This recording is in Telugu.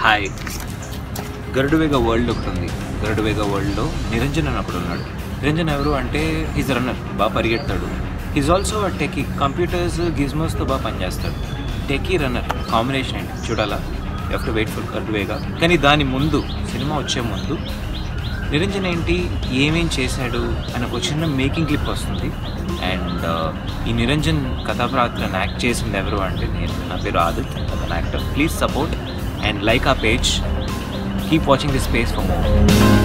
హాయ్ గరుడువేగ వరల్డ్ ఒకటి ఉంది గరుడువేగ వరల్డ్లో నిరంజన్ అని ఒకడు ఉన్నాడు నిరంజన్ ఎవరు అంటే ఈజ్ రన్నర్ బాగా పరిగెడతాడు is also a techie computers గిజ్మోస్తో బాగా పనిచేస్తాడు టెకీ రన్నర్ కాంబినేషన్ ఏంటి చూడాలా you to wait for Garuda Vega కానీ దాని ముందు సినిమా వచ్చే ముందు నిరంజన్ ఏంటి ఏమేం చేశాడు అని ఒక చిన్న మేకింగ్ క్లిప్ వస్తుంది అండ్ ఈ నిరంజన్ కథాపాత్రను యాక్ట్ చేసింది ఎవరు అంటే నేను నా పేరు ఆదిత్ ఒక actor please support and like ఆ page keep watching this space for more